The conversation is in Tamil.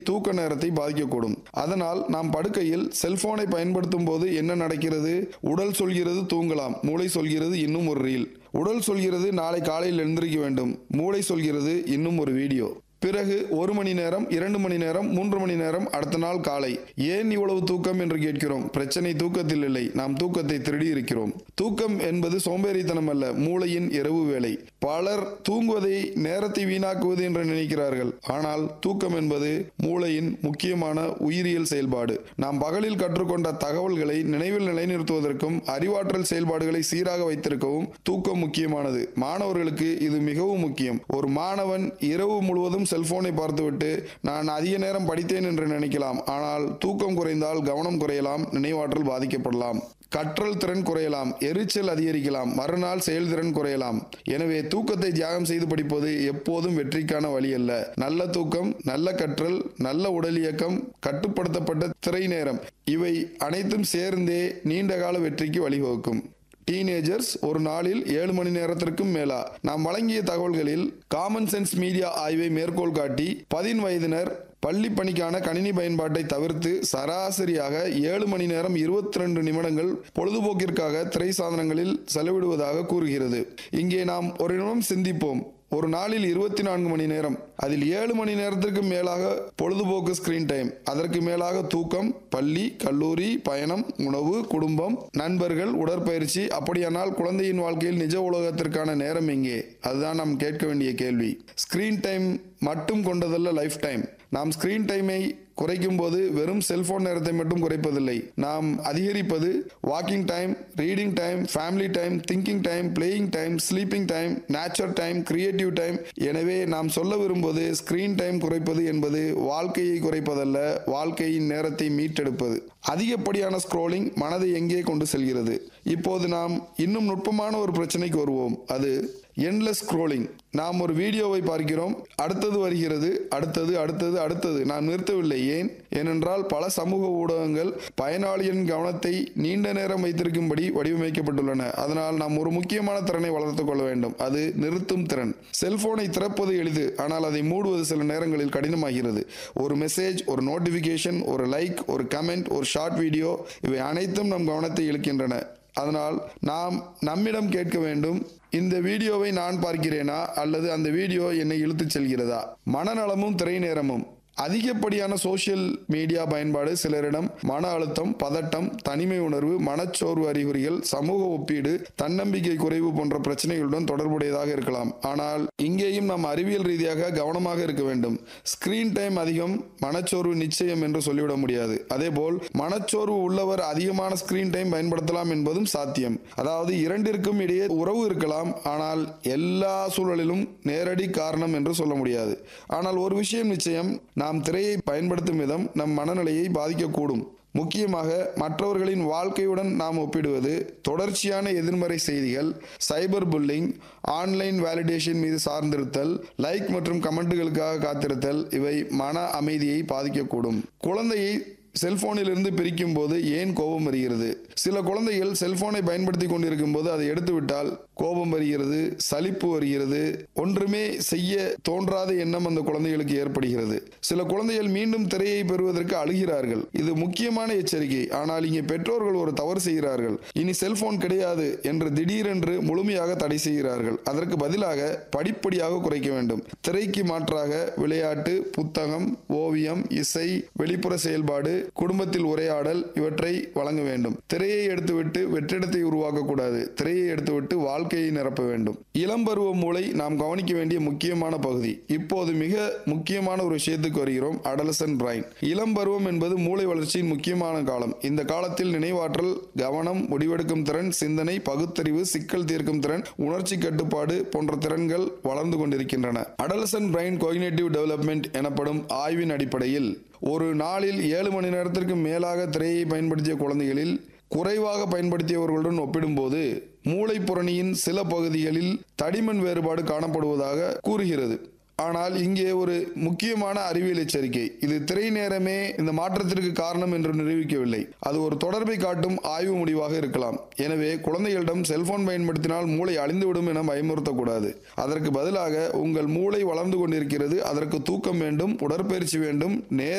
தூக்க நேரத்தை பாதிக்கக்கூடும் அதனால் நாம் படுக்கையில் செல்போனை பயன்படுத்தும் போது என்ன நடக்கிறது உடல் சொல்கிறது தூங்கலாம் மூளை சொல்கிறது இன்னும் ஒரு ரீல் உடல் சொல்கிறது நாளை காலையில் எழுந்திருக்க வேண்டும் மூளை சொல்கிறது இன்னும் ஒரு வீடியோ பிறகு ஒரு மணி நேரம் இரண்டு மணி நேரம் மூன்று மணி நேரம் அடுத்த நாள் காலை ஏன் இவ்வளவு தூக்கம் என்று கேட்கிறோம் பிரச்சனை தூக்கத்தில் இல்லை நாம் தூக்கத்தை திருடி இருக்கிறோம் தூக்கம் என்பது சோம்பேறித்தனம் அல்ல மூளையின் இரவு வேலை பலர் தூங்குவதை நேரத்தை வீணாக்குவது என்று நினைக்கிறார்கள் ஆனால் தூக்கம் என்பது மூளையின் முக்கியமான உயிரியல் செயல்பாடு நாம் பகலில் கற்றுக்கொண்ட தகவல்களை நினைவில் நிலைநிறுத்துவதற்கும் அறிவாற்றல் செயல்பாடுகளை சீராக வைத்திருக்கவும் தூக்கம் முக்கியமானது மாணவர்களுக்கு இது மிகவும் முக்கியம் ஒரு மாணவன் இரவு முழுவதும் செல்போனை பார்த்துவிட்டு நான் அதிக நேரம் படித்தேன் என்று நினைக்கலாம் ஆனால் தூக்கம் குறைந்தால் கவனம் குறையலாம் நினைவாற்றல் பாதிக்கப்படலாம் கற்றல் திறன் குறையலாம் எரிச்சல் அதிகரிக்கலாம் மறுநாள் செயல்திறன் குறையலாம் எனவே தூக்கத்தை தியாகம் செய்து படிப்பது எப்போதும் வெற்றிக்கான வழி அல்ல நல்ல தூக்கம் நல்ல கற்றல் நல்ல உடல் இயக்கம் கட்டுப்படுத்தப்பட்ட திரை நேரம் இவை அனைத்தும் சேர்ந்தே நீண்டகால வெற்றிக்கு வழிவகுக்கும் டீனேஜர்ஸ் ஒரு நாளில் ஏழு மணி நேரத்திற்கும் மேலா நாம் வழங்கிய தகவல்களில் காமன் சென்ஸ் மீடியா ஆய்வை மேற்கோள் காட்டி பதின் வயதினர் பள்ளி பணிக்கான கணினி பயன்பாட்டை தவிர்த்து சராசரியாக ஏழு மணி நேரம் இருபத்தி ரெண்டு நிமிடங்கள் பொழுதுபோக்கிற்காக திரை சாதனங்களில் செலவிடுவதாக கூறுகிறது இங்கே நாம் ஒரு நிமிடம் சிந்திப்போம் ஒரு நாளில் இருபத்தி நான்கு மணி நேரம் அதில் ஏழு மணி நேரத்திற்கு மேலாக பொழுதுபோக்கு ஸ்கிரீன் டைம் அதற்கு மேலாக தூக்கம் பள்ளி கல்லூரி பயணம் உணவு குடும்பம் நண்பர்கள் உடற்பயிற்சி அப்படியானால் குழந்தையின் வாழ்க்கையில் நிஜ உலகத்திற்கான நேரம் எங்கே அதுதான் நாம் கேட்க வேண்டிய கேள்வி ஸ்கிரீன் டைம் மட்டும் கொண்டதல்ல லைஃப் டைம் நாம் ஸ்கிரீன் டைமை குறைக்கும் போது வெறும் செல்போன் நேரத்தை மட்டும் குறைப்பதில்லை நாம் அதிகரிப்பது walking time reading time family time thinking time playing time sleeping time nature time creative time எனவே நாம் சொல்ல விரும்புவது ஸ்கிரீன் டைம் குறைப்பது என்பது வாழ்க்கையை குறைப்பதல்ல வாழ்க்கையின் நேரத்தை மீட்டெடுப்பது அதிகப்படியான ஸ்க்ரோலிங் மனதை எங்கே கொண்டு செல்கிறது இப்போது நாம் இன்னும் நுட்பமான ஒரு பிரச்சனைக்கு வருவோம் அது என்லெஸ் ஸ்க்ரோலிங் நாம் ஒரு வீடியோவை பார்க்கிறோம் அடுத்தது வருகிறது அடுத்தது அடுத்தது அடுத்தது நாம் நிறுத்தவில்லை ஏன் ஏனென்றால் பல சமூக ஊடகங்கள் பயனாளியின் கவனத்தை நீண்ட நேரம் வைத்திருக்கும்படி வடிவமைக்கப்பட்டுள்ளன அதனால் நாம் ஒரு முக்கியமான திறனை வளர்த்துக் கொள்ள வேண்டும் அது நிறுத்தும் திறன் செல்போனை திறப்பது எளிது ஆனால் அதை மூடுவது சில நேரங்களில் கடினமாகிறது ஒரு மெசேஜ் ஒரு நோட்டிபிகேஷன் ஒரு லைக் ஒரு கமெண்ட் ஒரு ஷார்ட் வீடியோ இவை அனைத்தும் நம் கவனத்தை இழுக்கின்றன அதனால் நாம் நம்மிடம் கேட்க வேண்டும் இந்த வீடியோவை நான் பார்க்கிறேனா அல்லது அந்த வீடியோ என்னை இழுத்துச் செல்கிறதா மனநலமும் திரை நேரமும் அதிகப்படியான சோஷியல் மீடியா பயன்பாடு சிலரிடம் மன அழுத்தம் பதட்டம் தனிமை உணர்வு மனச்சோர்வு அறிகுறிகள் சமூக ஒப்பீடு தன்னம்பிக்கை குறைவு போன்ற பிரச்சனைகளுடன் தொடர்புடையதாக இருக்கலாம் ஆனால் இங்கேயும் நாம் அறிவியல் ரீதியாக கவனமாக இருக்க வேண்டும் ஸ்கிரீன் டைம் அதிகம் மனச்சோர்வு நிச்சயம் என்று சொல்லிவிட முடியாது அதேபோல் மனச்சோர்வு உள்ளவர் அதிகமான ஸ்கிரீன் டைம் பயன்படுத்தலாம் என்பதும் சாத்தியம் அதாவது இரண்டிற்கும் இடையே உறவு இருக்கலாம் ஆனால் எல்லா சூழலிலும் நேரடி காரணம் என்று சொல்ல முடியாது ஆனால் ஒரு விஷயம் நிச்சயம் நாம் திரையை பயன்படுத்தும் விதம் நம் மனநிலையை பாதிக்கக்கூடும் முக்கியமாக மற்றவர்களின் வாழ்க்கையுடன் நாம் ஒப்பிடுவது தொடர்ச்சியான எதிர்மறை செய்திகள் சைபர் புல்லிங் ஆன்லைன் வேலிடேஷன் மீது சார்ந்திருத்தல் லைக் மற்றும் கமெண்ட்டுகளுக்காக காத்திருத்தல் இவை மன அமைதியை பாதிக்கக்கூடும் குழந்தையை செல்போனிலிருந்து பிரிக்கும் போது ஏன் கோபம் வருகிறது சில குழந்தைகள் செல்போனை பயன்படுத்தி கொண்டிருக்கும் போது அதை எடுத்துவிட்டால் கோபம் வருகிறது சலிப்பு வருகிறது ஒன்றுமே செய்ய தோன்றாத எண்ணம் அந்த குழந்தைகளுக்கு ஏற்படுகிறது சில குழந்தைகள் மீண்டும் திரையை பெறுவதற்கு அழுகிறார்கள் இது முக்கியமான எச்சரிக்கை ஆனால் இங்கே பெற்றோர்கள் ஒரு தவறு செய்கிறார்கள் இனி செல்போன் கிடையாது என்று திடீரென்று முழுமையாக தடை செய்கிறார்கள் அதற்கு பதிலாக படிப்படியாக குறைக்க வேண்டும் திரைக்கு மாற்றாக விளையாட்டு புத்தகம் ஓவியம் இசை வெளிப்புற செயல்பாடு குடும்பத்தில் உரையாடல் இவற்றை வழங்க வேண்டும் திரையை எடுத்துவிட்டு வெற்றிடத்தை உருவாக்க கூடாது திரையை எடுத்துவிட்டு வாழ்க்கையை நிரப்ப வேண்டும் இளம்பருவ மூளை நாம் கவனிக்க வேண்டிய முக்கியமான பகுதி இப்போது மிக முக்கியமான ஒரு விஷயத்துக்கு வருகிறோம் அடலசன் பிரைன் இளம்பருவம் என்பது மூளை வளர்ச்சியின் முக்கியமான காலம் இந்த காலத்தில் நினைவாற்றல் கவனம் முடிவெடுக்கும் திறன் சிந்தனை பகுத்தறிவு சிக்கல் தீர்க்கும் திறன் உணர்ச்சி கட்டுப்பாடு போன்ற திறன்கள் வளர்ந்து கொண்டிருக்கின்றன அடலசன் பிரைன் கோகினேட்டிவ் டெவலப்மெண்ட் எனப்படும் ஆய்வின் அடிப்படையில் ஒரு நாளில் ஏழு மணி நேரத்திற்கு மேலாக திரையை பயன்படுத்திய குழந்தைகளில் குறைவாக பயன்படுத்தியவர்களுடன் ஒப்பிடும்போது மூளைப்புறணியின் சில பகுதிகளில் தடிமன் வேறுபாடு காணப்படுவதாக கூறுகிறது ஆனால் இங்கே ஒரு முக்கியமான அறிவியல் எச்சரிக்கை இது திரை நேரமே இந்த மாற்றத்திற்கு காரணம் என்று நிரூபிக்கவில்லை அது ஒரு தொடர்பை காட்டும் ஆய்வு முடிவாக இருக்கலாம் எனவே குழந்தைகளிடம் செல்போன் பயன்படுத்தினால் மூளை அழிந்துவிடும் என பயமுறுத்தக்கூடாது அதற்கு பதிலாக உங்கள் மூளை வளர்ந்து கொண்டிருக்கிறது அதற்கு தூக்கம் வேண்டும் உடற்பயிற்சி வேண்டும் நேர